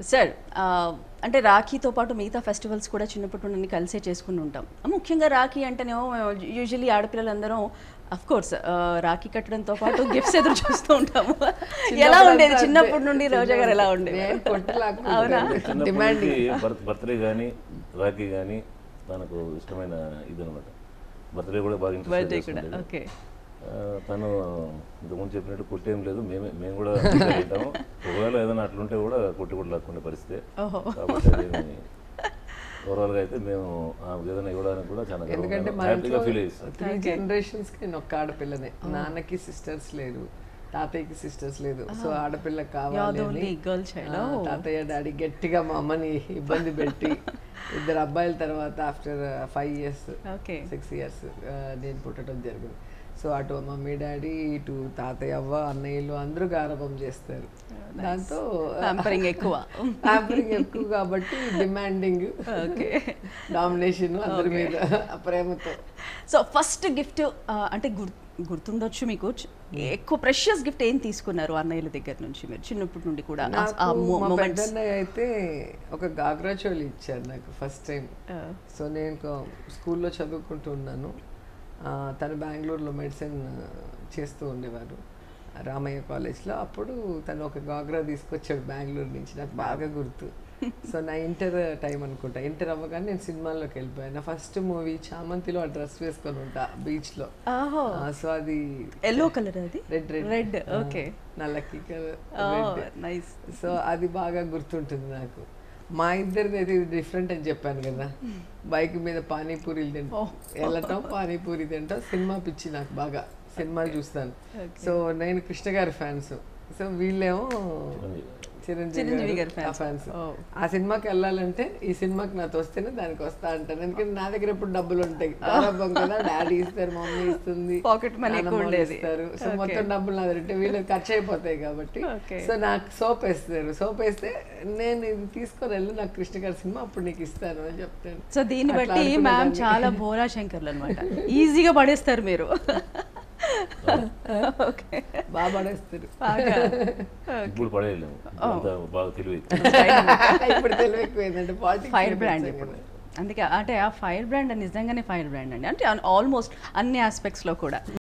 Sir ఆ, అంటే రాఖీతో పాటు మిగతా ఫెస్టివల్స్ కూడా చిన్నప్పటి నుండి కలిసే చేసుకుని ఉంటాం ముఖ్యంగా రాఖీ అంటేనేమో యూజువలీ ఆడపిల్లలందరూ అఫ్ కోర్స్ రాఖీ కట్టడంతో పాటు గిఫ్ట్స్ ఎదురు చూస్తూ ఉంటాము ఎలా ఉండేది చిన్నప్పటి నుండి రోజా గారు ఎలా ఉండేది నేను కొట్టలాగా అవునా? చిన్నప్పటి డిమాండింగ్ నుంచి బర్త్ బర్త్డే కానీ రాఖీ కానీ తనకు ఇష్టమైన ఇది అనమాట బర్త్డే కూడా బాగా ఇంట్రెస్ట్ బర్త్డే కూడా ఓకే తను ఇంతకుముందు చెప్పినట్టు కొట్టేం లేదు మేమే మేము కూడా ఉంటాము ఒకవేళ ఏదైనా అట్లుంటే కూడా కొట్టి కూడా లాక్కునే పరిస్థితి ఓహో కాబట్టి అదేమి ఓవరాల్గా అయితే మేము ఆమెకు ఏదైనా ఇవ్వడానికి కూడా చాలా ఎందుకంటే మా హ్యాపీగా ఇంట్లో ఫీల్ చేస్తాం త్రీ జనరేషన్స్ కి నేను ఒక్క ఆడపిల్లనే నాన్నకి సిస్టర్స్ లేరు తాతయ్యకి సిస్టర్స్ లేదు సో ఆడపిల్ల కావాలి You're the అని, only girl child. ఆ, Oh. తాతయ్య డాడీ గట్టిగా మా అమ్మని ఇబ్బంది పెట్టి ఇద్దరు అబ్బాయిల తర్వాత after five years okay six years నేను పుట్టడం జరిగింది సో అటు మమ్మీ డాడీ ఇటు తాతయ్య అవ్వ అన్నయ్యలు అందరూ గారభం చేస్తారు దాంతో ప్యాంపరింగ్ ఎక్కువ హ్యాంపరింగ్ ఎక్కువ కాబట్టి డిమాండింగ్ ఓకే డామినేషన్ అందరి మీద ప్రేమతో సో ఫస్ట్ గిఫ్ట్ అంటే గుర్ గుర్తుండొచ్చు మీకు చ- ఎక్కువ ప్రెషియస్ గిఫ్ట్ ఏం తీసుకున్నారు అన్నయ్యల దగ్గర నుంచి మీరు చిన్నప్పటి నుండి కూడా ఆ- ఆ నాకు మా మూమెంట్స్ పెద్దన్నయ్య అయితే ఒక గాగ్రా చోలి ఇచ్చారు నాకు ఫస్ట్ టైం సో నేను కొ- స్కూల్లో చదువుకుంటూ ఉన్నాను ఆ, తను బెంగళూరులో మెడిసిన్ చేస్తూ ఉండేవారు రామయ్య కాలేజ్లో అప్పుడు తను ఒక గాగ్రా తీసుకొచ్చాడు బెంగళూరు నుంచి నాకు బాగా గుర్తు సో నా ఇంటర్ టైం అనుకుంటా ఇంటర్ అవ్వగానే నేను సినిమాల్లోకి వెళ్ళిపోయాను నా ఫస్ట్ మూవీ చామంతిలో ఆ డ్రెస్ వేసుకొని ఉంటా బీచ్లో ఆహో సో అది ఎల్లో కలర్ అది రెడ్ రెడ్ రెడ్ ఓకే నా లక్కీ కలర్ నైస్ సో అది బాగా గుర్తుంటుంది నాకు మా ఇద్దరిది అయితే ఇది డిఫరెంట్ అని చెప్పాను కదా బైక్ మీద పానీపూరీలు తింటాం వెళ్ళటం పానీపూరి తింటాం సినిమా పిచ్చి నాకు బాగా సినిమాలు చూస్తాను సో నేను కృష్ణ గారి ఫ్యాన్స్ సో వీళ్ళేమో చిరంజీవి చిరంజీవి గారి గారి fans. Fans Oh. ఆ సినిమాకి వెళ్ళాలంటే ఈ సినిమాకి నాతో వస్తేనే దానికి వస్తా అంటాను ఎందుకంటే నా దగ్గర ఎప్పుడు డబ్బులు ఉంటాయి ప్రారంభం కదా డాడీ ఇస్తారు మమ్మీ ఇస్తుంది Pocket money ఎక్కువ నాన్నమ్మ వాళ్ళు ఉండేది. ఇస్తారు సో Okay. మొత్తం డబ్బులు నా దగ్గర ఉంటే వీళ్ళకి ఖర్చు అయిపోతాయి కాబట్టి Okay. సో నాకు సోప్ వేస్తారు సోప్ వేస్తే నేను ఇది తీసుకొని వెళ్ళి నాకు కృష్ణ గారి సినిమా అప్పుడు నీకు ఇస్తాను అని చెప్తాను సో దీన్ని అట్లా బట్టి మ్యామ్ అనుకునేదాన్ని. చాలా భోలా శంకర్లు అనమాట ఈజీగా పడేస్తారు మీరు ఓకే బాగా పడేస్తారు బాగా ఇప్పుడు పడేయలేము అంత బాగా తెలివి ఇప్పుడు తెలివి ఎక్కువైందంటే పాలిటిక్స్ ఫైర్ బ్రాండ్ ఇప్పుడు అందుకే అంటే ఆ ఫైర్ బ్రాండ్ నిజంగానే ఫైర్ బ్రాండ్ అండి అంటే ఆల్మోస్ట్ అన్ని ఆస్పెక్ట్స్లో కూడా